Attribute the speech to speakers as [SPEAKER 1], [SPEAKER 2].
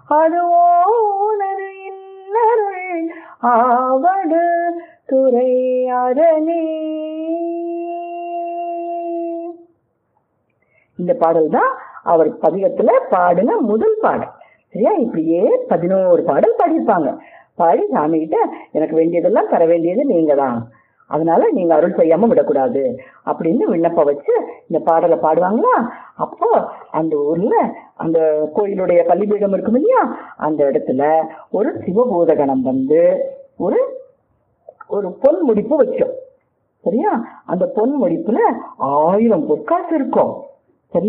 [SPEAKER 1] அதுவோ உனது இன்னருள் ஆவடு துறை அரணே இந்த பாடல் தான் அவர் பதிகத்துல பாடின முதல் பாடல் சரியா இப்படியே பதினோரு பாடல் பாடியிருப்பாங்க பாடி சாமி கிட்ட எனக்கு வேண்டியதெல்லாம் தர வேண்டியது நீங்க தான் அதனால நீங்க அருள் செய்யாம விடக்கூடாது அப்படின்னு விண்ணப்பம் வச்சு இந்த பாடலை பாடுவாங்களா அப்போ அந்த ஊர்ல அந்த கோயிலுடைய பள்ளிபீடம் இருக்கும் இல்லையா அந்த இடத்துல ஒரு சிவபூதகணம் வந்து ஒரு ஒரு பொன் முடிப்பு வச்சோம் சரியா அந்த பொன் முடிப்புல ஆயிரம் பொற்காசு இருக்கும்